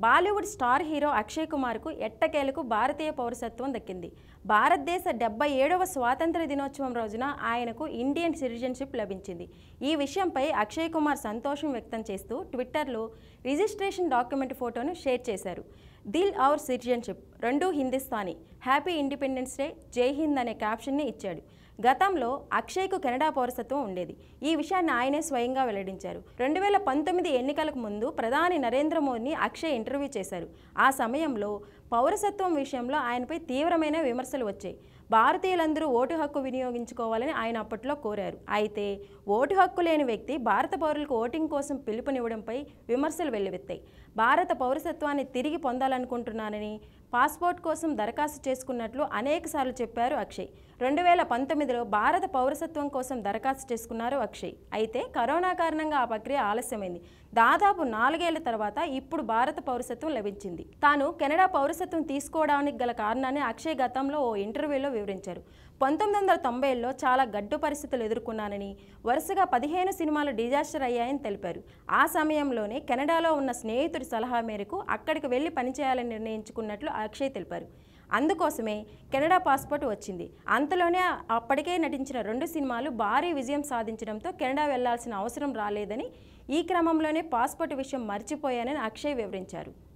Bollywood star hero Akshay కుమార్కు ఎట్టకేలకు భారతీయ పౌరసత్వం దక్కింది భారతదేశ డెబ్బై ఏడవ స్వాతంత్ర దినోత్సవం రోజున ఆయనకు ఇండియన్ సిటిజన్షిప్ లభించింది ఈ విషయంపై అక్షయ్ కుమార్ సంతోషం వ్యక్తం చేస్తూ ట్విట్టర్లో రిజిస్ట్రేషన్ డాక్యుమెంట్ ఫోటోను షేర్ చేశారు దిల్ ఔర్ సిటిజన్షిప్ రెండు హిందుస్థానీ హ్యాపీ ఇండిపెండెన్స్ డే జై హింద్ అనే క్యాప్షన్ని ఇచ్చాడు గతంలో అక్షయ్కు కెనడా పౌరసత్వం ఉండేది ఈ విషయాన్ని ఆయనే స్వయంగా వెల్లడించారు రెండు వేల పంతొమ్మిది ఎన్నికలకు ముందు ప్రధాని నరేంద్ర మోదీని అక్షయ్ ఇంటర్వ్యూ చేశారు ఆ సమయంలో పౌరసత్వం విషయంలో ఆయనపై తీవ్రమైన విమర్శలు వచ్చాయి భారతీయులందరూ ఓటు హక్కు వినియోగించుకోవాలని ఆయన అప్పట్లో కోరారు అయితే ఓటు హక్కు లేని వ్యక్తి భారత పౌరులకు ఓటింగ్ కోసం పిలుపునివ్వడంపై విమర్శలు వెల్లువెత్తాయి భారత పౌరసత్వాన్ని తిరిగి పొందాలనుకుంటున్నానని పాస్పోర్ట్ కోసం దరఖాస్తు చేసుకున్నట్లు అనేకసార్లు చెప్పారు అక్షయ్ రెండు వేల పంతొమ్మిదిలో భారత పౌరసత్వం కోసం దరఖాస్తు చేసుకున్నారు అక్షయ్ అయితే కరోనా కారణంగా ఆ ప్రక్రియ ఆలస్యమైంది దాదాపు నాలుగేళ్ల తర్వాత ఇప్పుడు భారత పౌరసత్వం లభించింది తాను కెనడా పౌరసత్వం తీసుకోవడానికి గల కారణాన్ని అక్షయ్ గతంలో ఓ ఇంటర్వ్యూలో వివరించారు పంతొమ్మిది వందల తొంభైలో చాలా గడ్డు పరిస్థితులు ఎదుర్కొన్నానని వరుసగా పదిహేను సినిమాలు డిజాస్టర్ అయ్యాయని తెలిపారు ఆ సమయంలోనే కెనడాలో ఉన్న స్నేహితుడి సలహా మేరకు అక్కడికి వెళ్లి పనిచేయాలని నిర్ణయించుకున్నట్లు అక్షయ్ తెలిపారు అందుకోసమే కెనడా పాస్పోర్ట్ వచ్చింది అంతలోనే అప్పటికే నటించిన రెండు సినిమాలు భారీ విజయం సాధించడంతో కెనడా వెళ్లాల్సిన అవసరం రాలేదని ఈ క్రమంలోనే పాస్పోర్ట్ విషయం మర్చిపోయానని అక్షయ్ వివరించారు